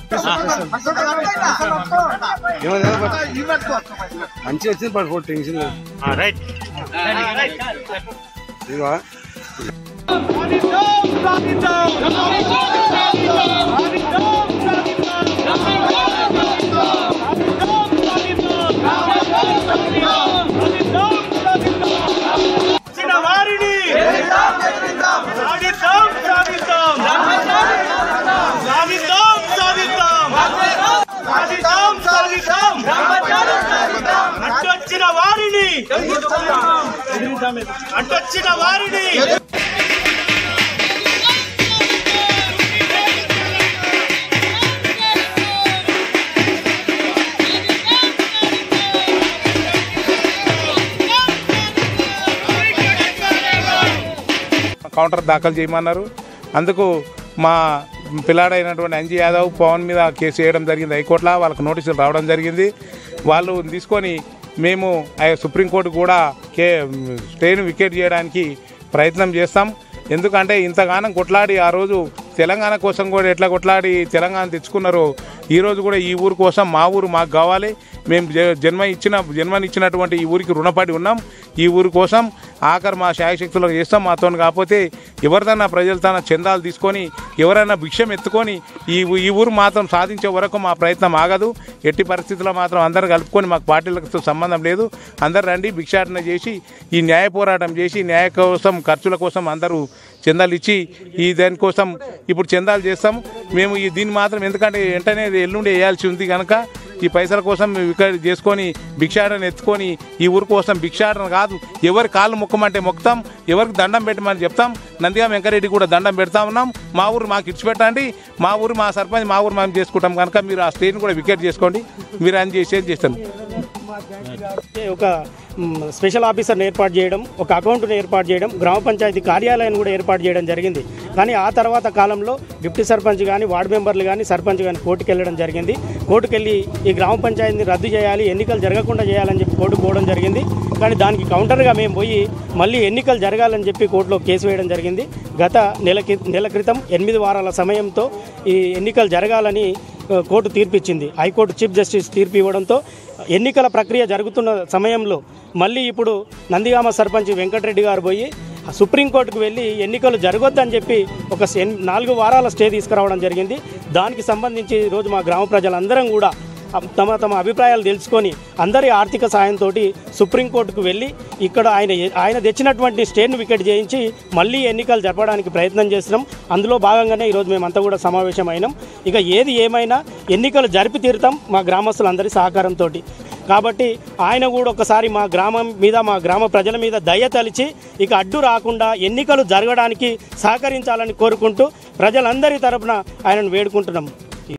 మంచిగా వచ్చింది పడుకో టెన్షన్ లేదు రైట్ ఇదిగో వచ్చిన వారిని సాధిద్దాం సాధిద్దాం సాధిద్దాం సాధిద్దాం సాధిద్దాం సాధిద్దాం అడ్డొచ్చిన వారిని అడ్డొచ్చిన వారిని కౌంటర్ దాఖలు చేయమన్నారు అందుకు మా పిల్లాడైనటువంటి అంజీ యాదవ్ పవన్ మీద కేసు వేయడం జరిగింది హైకోర్టులో వాళ్ళకు నోటీసులు రావడం జరిగింది వాళ్ళు తీసుకొని మేము ఆ సుప్రీంకోర్టు కూడా కే స్టేను వికెట్ చేయడానికి ప్రయత్నం చేస్తాం ఎందుకంటే ఇంతగానం కొట్లాడి ఆ రోజు తెలంగాణ కోసం కూడా ఎట్లా కొట్లాడి తెలంగాణ తెచ్చుకున్నారో ఈ రోజు కూడా ఈ ఊరు కోసం మా ఊరు మాకు కావాలి మేము జ- జన్మ ఇచ్చిన జన్మనిచ్చినటువంటి ఈ ఊరికి రుణపడి ఉన్నాం ఈ ఊరి కోసం ఆఖరి మా శాయశక్తులకు చేస్తాం మాతో కాకపోతే ఎవరిదన్నా ప్రజలు తన చందాలు తీసుకొని ఎవరైనా భిక్షం ఎత్తుకొని ఈ ఊ- ఈ ఊరు మాత్రం సాధించే వరకు మా ప్రయత్నం ఆగదు ఎట్టి పరిస్థితుల్లో మాత్రం అందరు కలుపుకొని మాకు పార్టీలకు సంబంధం లేదు అందరు రండి భిక్షాటన చేసి ఈ న్యాయ పోరాటం చేసి న్యాయ కోసం ఖర్చుల కోసం అందరూ చందాలు ఇచ్చి ఈ దానికోసం ఇప్పుడు చందాలు చేస్తాం మేము ఈ దీన్ని మాత్రం ఎందుకంటే వెంటనే ఎల్లుండి వేయాల్సి ఉంది కనుక ఈ పైసల కోసం మేము ఇక్కడ చేసుకొని భిక్షాటన ఎత్తుకొని ఈ ఊరు కోసం భిక్షాటన కాదు ఎవరి కాళ్ళు మొక్కమంటే మొక్కుతాం ఎవరికి దండం పెట్టమని చెప్తాం నందిగా వెంకరెడ్డి కూడా దండం పెడతా ఉన్నాం మా ఊరు మాకు ఇచ్చిపెట్టండి మా ఊరు మా సర్పంచ్ మా ఊరు మేము చేసుకుంటాం కనుక మీరు ఆ స్టేట్ని కూడా వికెట్ చేసుకోండి మీరు అని చేసేది చేస్తాను ఒక మ్, స్పెషల్ ఆఫీసర్ని ఏర్పాటు చేయడం ఒక అకౌంట్ను ఏర్పాటు చేయడం గ్రామ పంచాయతీ కార్యాలయాన్ని కూడా ఏర్పాటు చేయడం జరిగింది కానీ ఆ తర్వాత కాలంలో డిప్యూటీ సర్పంచ్ కానీ వార్డు మెంబర్లు కానీ సర్పంచ్ కానీ కోర్టుకు వెళ్ళడం జరిగింది కోర్టుకు వెళ్ళి ఈ గ్రామ పంచాయతీని రద్దు చేయాలి ఎన్నికలు జరగకుండా చేయాలని చెప్పి కోర్టుకు పోవడం జరిగింది కానీ దానికి కౌంటర్గా మేము పోయి మళ్ళీ ఎన్నికలు జరగాలని చెప్పి కోర్టులో కేసు వేయడం జరిగింది గత నెల కి- నెల క్రితం ఎనిమిది వారాల సమయంతో ఈ ఎన్నికలు జరగాలని ఆ, కోర్టు తీర్పిచ్చింది హైకోర్టు చీఫ్ జస్టిస్ తీర్పు ఇవ్వడంతో ఎన్నికల ప్రక్రియ జరుగుతున్న సమయంలో మళ్ళీ ఇప్పుడు నందిగామ సర్పంచ్ వెంకటరెడ్డి గారు పోయి సుప్రీంకోర్టుకు వెళ్ళి ఎన్నికలు జరగొద్దని చెప్పి ఒక ఎన్- నాలుగు వారాల స్టే తీసుకురావడం జరిగింది దానికి సంబంధించి ఈరోజు మా గ్రామ ప్రజలందరం కూడా తమ తమ అభిప్రాయాలు తెలుసుకొని అందరి ఆర్థిక సాయంతో సుప్రీంకోర్టుకు వెళ్ళి ఇక్కడ ఆయన ఆయన తెచ్చినటువంటి స్టేట్ను వికెట్ చేయించి మళ్ళీ ఎన్నికలు జరపడానికి ప్రయత్నం చేస్తున్నాం అందులో భాగంగానే ఈరోజు మేమంతా కూడా సమావేశం అయినాం ఇక ఏది ఏమైనా ఎన్నికలు జరిపి తీరుతాం మా గ్రామస్తులందరి సహకారంతో కాబట్టి ఆయన కూడా ఒకసారి మా గ్రామం మీద మా గ్రామ ప్రజల మీద దయ తలిచి ఇక అడ్డు రాకుండా ఎన్నికలు జరగడానికి సహకరించాలని కోరుకుంటూ ప్రజలందరి తరపున ఆయనను వేడుకుంటున్నాం